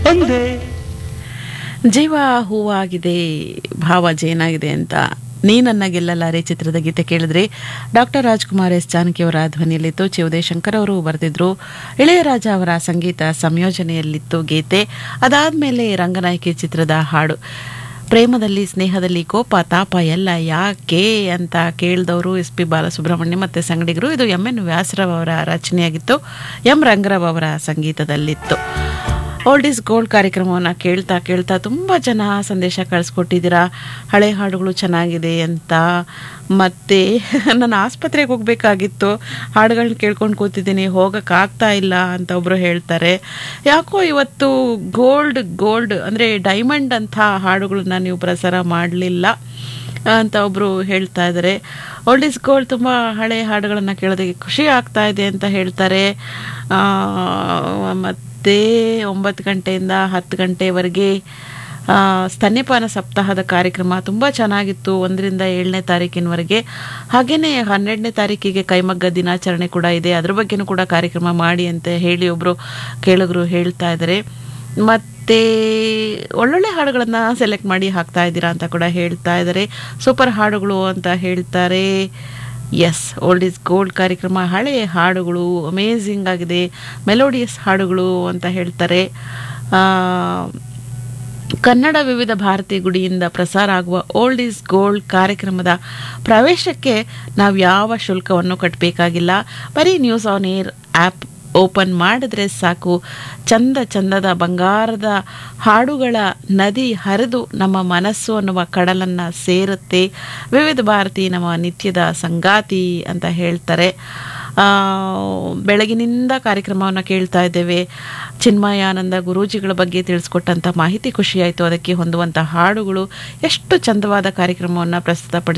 ಒಂದೇ ಜೀವ ಹೂವಾಗಿದೆ ಭಾವ ಜೇನಾಗಿದೆ ಅಂತ ನೀ ನನ್ನ ಗೆಲ್ಲಲಾರೆ ಚಿತ್ರದ ಗೀತೆ ಕೇಳಿದ್ರೆ ಡಾಕ್ಟರ್ ರಾಜ್ಕುಮಾರ್ ಎಸ್ ಜಾನಕಿ ಅವರ ಧ್ವನಿಯಲ್ಲಿತ್ತು ಚಿ ಉದಯಶಂಕರ್ ಅವರು ಬರೆದಿದ್ರು ಇಳೆಯರಾಜ ಅವರ ಸಂಗೀತ ಸಂಯೋಜನೆಯಲ್ಲಿತ್ತು ಗೀತೆ ಅದಾದ್ಮೇಲೆ ರಂಗನಾಯಕಿ ಚಿತ್ರದ ಹಾಡು ಪ್ರೇಮದಲ್ಲಿ ಸ್ನೇಹದಲ್ಲಿ ಕೋಪ ತಾಪ ಎಲ್ಲ ಯಾಕೆ ಅಂತ ಕೇಳಿದವರು ಎಸ್ ಪಿ ಬಾಲಸುಬ್ರಹ್ಮಣ್ಯ ಮತ್ತು ಸಂಗಡಿಗರು ಇದು ಎಂ ಎನ್ ವ್ಯಾಸರಾವ್ ಅವರ ರಚನೆಯಾಗಿತ್ತು ಎಂ ರಂಗರಾವ್ ಅವರ ಸಂಗೀತದಲ್ಲಿತ್ತು ಓಲ್ಡ್ ಈಸ್ ಗೋಲ್ಡ್ ಕಾರ್ಯಕ್ರಮವನ್ನು ಕೇಳ್ತಾ ಕೇಳ್ತಾ ತುಂಬ ಜನ ಸಂದೇಶ ಕಳಿಸ್ಕೊಟ್ಟಿದ್ದೀರಾ ಹಳೆ ಹಾಡುಗಳು ಚೆನ್ನಾಗಿದೆ ಅಂತ ಮತ್ತು ನಾನು ಆಸ್ಪತ್ರೆಗೆ ಹೋಗಬೇಕಾಗಿತ್ತು ಹಾಡುಗಳನ್ನ ಕೇಳ್ಕೊಂಡು ಕೂತಿದ್ದೀನಿ ಹೋಗೋಕ್ಕಾಗ್ತಾ ಇಲ್ಲ ಅಂತ ಒಬ್ಬರು ಹೇಳ್ತಾರೆ ಯಾಕೋ ಇವತ್ತು ಗೋಲ್ಡ್ ಗೋಲ್ಡ್ ಅಂದರೆ ಡೈಮಂಡ್ ಅಂಥ ಹಾಡುಗಳನ್ನ ನೀವು ಪ್ರಸಾರ ಮಾಡಲಿಲ್ಲ ಅಂತ ಒಬ್ಬರು ಹೇಳ್ತಾ ಇದ್ದಾರೆ ಓಲ್ಡ್ ಇಸ್ ಗೋಲ್ಡ್ ತುಂಬ ಹಳೆ ಹಾಡುಗಳನ್ನು ಕೇಳೋದಕ್ಕೆ ಖುಷಿ ಆಗ್ತಾ ಇದೆ ಅಂತ ಹೇಳ್ತಾರೆ ಮತ್ತು ಒಂಬತ್ತು ಗಂಟೆಯಿಂದ ಹತ್ತು ಗಂಟೆವರೆಗೆ ಆ, ಸ್ತನ್ಯಪಾನ ಸಪ್ತಾಹದ ಕಾರ್ಯಕ್ರಮ ತುಂಬ ಚೆನ್ನಾಗಿತ್ತು ಒಂದರಿಂದ ಏಳನೇ ತಾರೀಕಿನವರೆಗೆ ಹಾಗೆಯೇ ಹನ್ನೆರಡನೇ ತಾರೀಕಿಗೆ ಕೈಮಗ್ಗ ದಿನಾಚರಣೆ ಕೂಡ ಇದೆ ಅದ್ರ ಬಗ್ಗೆನೂ ಕೂಡ ಕಾರ್ಯಕ್ರಮ ಮಾಡಿ ಅಂತ ಹೇಳಿ ಒಬ್ಬರು ಕೇಳಿದ್ರು ಹೇಳ್ತಾ ಇದ್ದಾರೆ ಮತ್ತು ಒಳ್ಳೊಳ್ಳೆ ಹಾಡುಗಳನ್ನು ಸೆಲೆಕ್ಟ್ ಮಾಡಿ ಹಾಕ್ತಾ ಇದ್ದೀರಾ ಅಂತ ಕೂಡ ಹೇಳ್ತಾ ಇದ್ದಾರೆ ಸೂಪರ್ ಹಾಡುಗಳು ಅಂತ ಹೇಳ್ತಾರೆ ಎಸ್ ಓಲ್ಡ್ ಇಸ್ ಗೋಲ್ಡ್ ಕಾರ್ಯಕ್ರಮ ಹಳೆ ಹಾಡುಗಳು ಅಮೇಝಿಂಗ್ ಆಗಿದೆ ಮೆಲೋಡಿಯಸ್ ಹಾಡುಗಳು ಅಂತ ಹೇಳ್ತಾರೆ ಆ, ಕನ್ನಡ ವಿವಿಧ ಭಾರತಿ ಗುಡಿಯಿಂದ ಪ್ರಸಾರ ಆಗುವ ಓಲ್ಡ್ ಈಸ್ ಗೋಲ್ಡ್ ಕಾರ್ಯಕ್ರಮದ ಪ್ರವೇಶಕ್ಕೆ ನಾವು ಯಾವ ಶುಲ್ಕವನ್ನು ಕಟ್ಟಬೇಕಾಗಿಲ್ಲ ಬರೀ news on air app open ಮಾಡಿದ್ರೆ ಸಾಕು ಚಂದ ಚಂದದ ಬಂಗಾರದ ಹಾಡುಗಳ ನದಿ ಹರಿದು ನಮ್ಮ ಮನಸ್ಸು ಅನ್ನುವ ಕಡಲನ್ನು ಸೇರುತ್ತೆ ವಿವಿಧ ಭಾರತಿ ನಮ್ಮ ನಿತ್ಯದ ಸಂಗಾತಿ ಅಂತ ಹೇಳ್ತಾರೆ ಆ, ಬೆಳಗಿನಿಂದ ಕಾರ್ಯಕ್ರಮವನ್ನು ಕೇಳ್ತಾ ಇದ್ದೇವೆ ಚಿನ್ಮಯಾನಂದ ಗುರೂಜಿಗಳ ಬಗ್ಗೆ ತಿಳಿಸ್ಕೊಟ್ಟಂಥ ಮಾಹಿತಿ ಖುಷಿಯಾಯಿತು ಅದಕ್ಕೆ ಹೊಂದುವಂಥ ಹಾಡುಗಳು ಎಷ್ಟು ಚಂದವಾದ ಕಾರ್ಯಕ್ರಮವನ್ನು ಪ್ರಸ್ತುತಪಡಿಸಿ